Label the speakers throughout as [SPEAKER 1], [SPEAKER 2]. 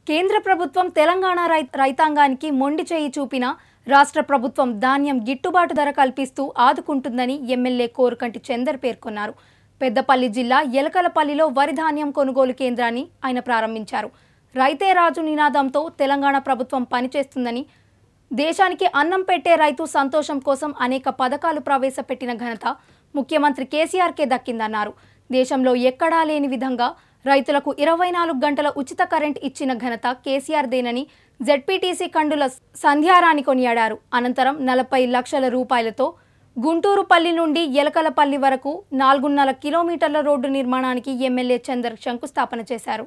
[SPEAKER 1] కేంద్ర ప్రభుత్వం తెలంగాణ రై- రైతాంగానికి మొండి చేయి చూపిన రాష్ట్ర ప్రభుత్వం ధాన్యం గిట్టుబాటు ధర కల్పిస్తూ ఆదుకుంటుందని ఎమ్మెల్యే కోరుకంటి చందర్ పేర్కొన్నారు పెద్దపల్లి జిల్లా ఎలకలపల్లిలో వరి ధాన్యం కొనుగోలు కేంద్రాన్ని ఆయన ప్రారంభించారు రైతే రాజు నినాదంతో తెలంగాణ ప్రభుత్వం పనిచేస్తుందని దేశానికి అన్నం పెట్టే రైతు సంతోషం కోసం అనేక పథకాలు ప్రవేశపెట్టిన ఘనత ముఖ్యమంత్రి కేసీఆర్కే దక్కిందన్నారు దేశంలో ఎక్కడా లేని విధంగా రైతులకు ఇరవై నాలుగు గంటల ఉచిత కరెంట్ ఇచ్చిన ఘనత కేసీఆర్ దేనని జెడ్పీటీసీ కండుల సంధ్యారాణి కొనియాడారు అనంతరం నలభై లక్షల రూపాయలతో గుంటూరుపల్లి నుండి ఎలకలపల్లి వరకు నాలుగున్నర కిలోమీటర్ల రోడ్డు నిర్మాణానికి ఎమ్మెల్యే చందర్ శంకుస్థాపన చేశారు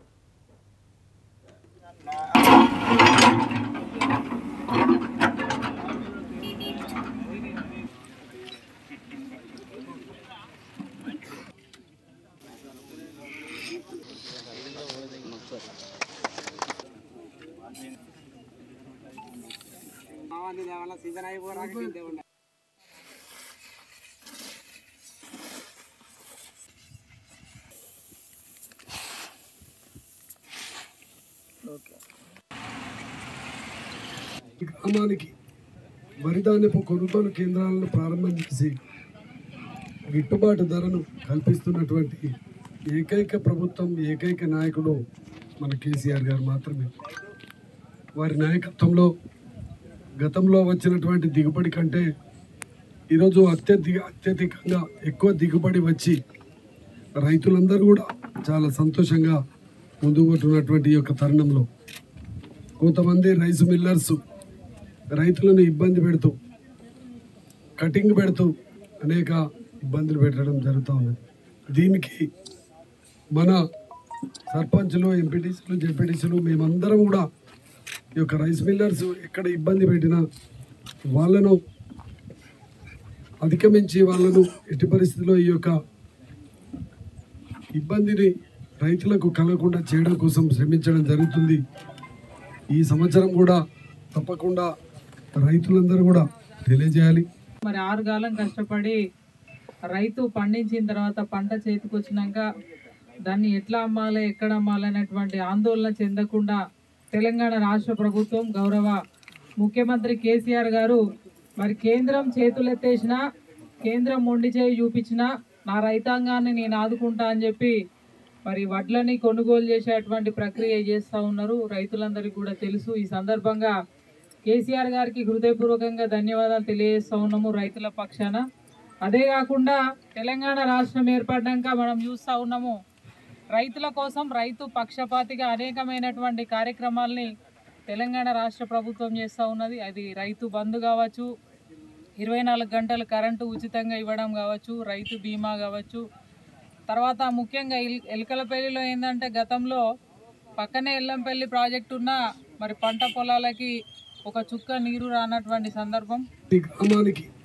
[SPEAKER 2] సీజన్ అయిపోరాక తింటే ఉండే
[SPEAKER 3] ఈ గ్రామానికి వరిధాన్యపు కొనుగోలు కేంద్రాలను ప్రారంభం చేసి గిట్టుబాటు ధరను కల్పిస్తున్నటువంటి ఏకైక ప్రభుత్వం ఏకైక నాయకుడు మన కేసీఆర్ గారు మాత్రమే వారి నాయకత్వంలో గతంలో వచ్చినటువంటి దిగుబడి కంటే ఈరోజు అత్యధిక అత్యధికంగా ఎక్కువ దిగుబడి వచ్చి రైతులందరూ కూడా చాలా సంతోషంగా ముందుకు పోతున్నటువంటి ఈ యొక్క తరుణంలో కొంతమంది రైస్ మిల్లర్స్ రైతులను ఇబ్బంది పెడుతూ కటింగ్ పెడుతూ అనేక ఇబ్బందులు పెట్టడం జరుగుతూ ఉన్నది దీనికి మన సర్పంచులు ఎంపీటీసీలు జెడ్పీటీసీలు మేమందరం కూడా ఈ యొక్క రైస్ మిల్లర్స్ ఎక్కడ ఇబ్బంది పెట్టినా వాళ్ళను అధిగమించి వాళ్ళను ఎట్టి పరిస్థితిలో ఈ యొక్క ఇబ్బందిని రైతులకు కలగకుండా చేయడం కోసం శ్రమించడం జరుగుతుంది ఈ సంవత్సరం కూడా తప్పకుండా రైతులందరూ కూడా తెలియజేయాలి
[SPEAKER 4] మరి ఆరు కాలం కష్టపడి రైతు పండించిన తర్వాత పంట చేతికి వచ్చినాక దాన్ని ఎట్లా అమ్మాలి ఎక్కడ అమ్మాలి అనేటువంటి ఆందోళన చెందకుండా తెలంగాణ రాష్ట్ర ప్రభుత్వం గౌరవ ముఖ్యమంత్రి కేసీఆర్ గారు మరి కేంద్రం చేతులెత్తేసిన కేంద్రం మొండి చేయి చూపించిన నా రైతాంగాన్ని నేను ఆదుకుంటా అని చెప్పి మరి వడ్లని కొనుగోలు చేసేటువంటి ప్రక్రియ చేస్తూ ఉన్నారు రైతులందరికీ కూడా తెలుసు ఈ సందర్భంగా కేసీఆర్ గారికి హృదయపూర్వకంగా ధన్యవాదాలు తెలియజేస్తా ఉన్నాము రైతుల పక్షాన అదే కాకుండా తెలంగాణ రాష్ట్రం ఏర్పడ్డాక మనం చూస్తూ ఉన్నాము రైతుల కోసం రైతు పక్షపాతిగా అనేకమైనటువంటి కార్యక్రమాల్ని తెలంగాణ రాష్ట్ర ప్రభుత్వం చేస్తూ ఉన్నది అది రైతు బంధు కావచ్చు ఇరవై నాలుగు గంటలు కరెంటు ఉచితంగా ఇవ్వడం కావచ్చు రైతు బీమా కావచ్చు తర్వాత ముఖ్యంగా ఎల్ ఎలకలపల్లిలో ఏంటంటే గతంలో పక్కనే ఎల్లంపల్లి ప్రాజెక్టు ఉన్న మరి పంట పొలాలకి ఒక చుక్క నీరు రానటువంటి సందర్భం
[SPEAKER 3] ఈ గ్రామానికి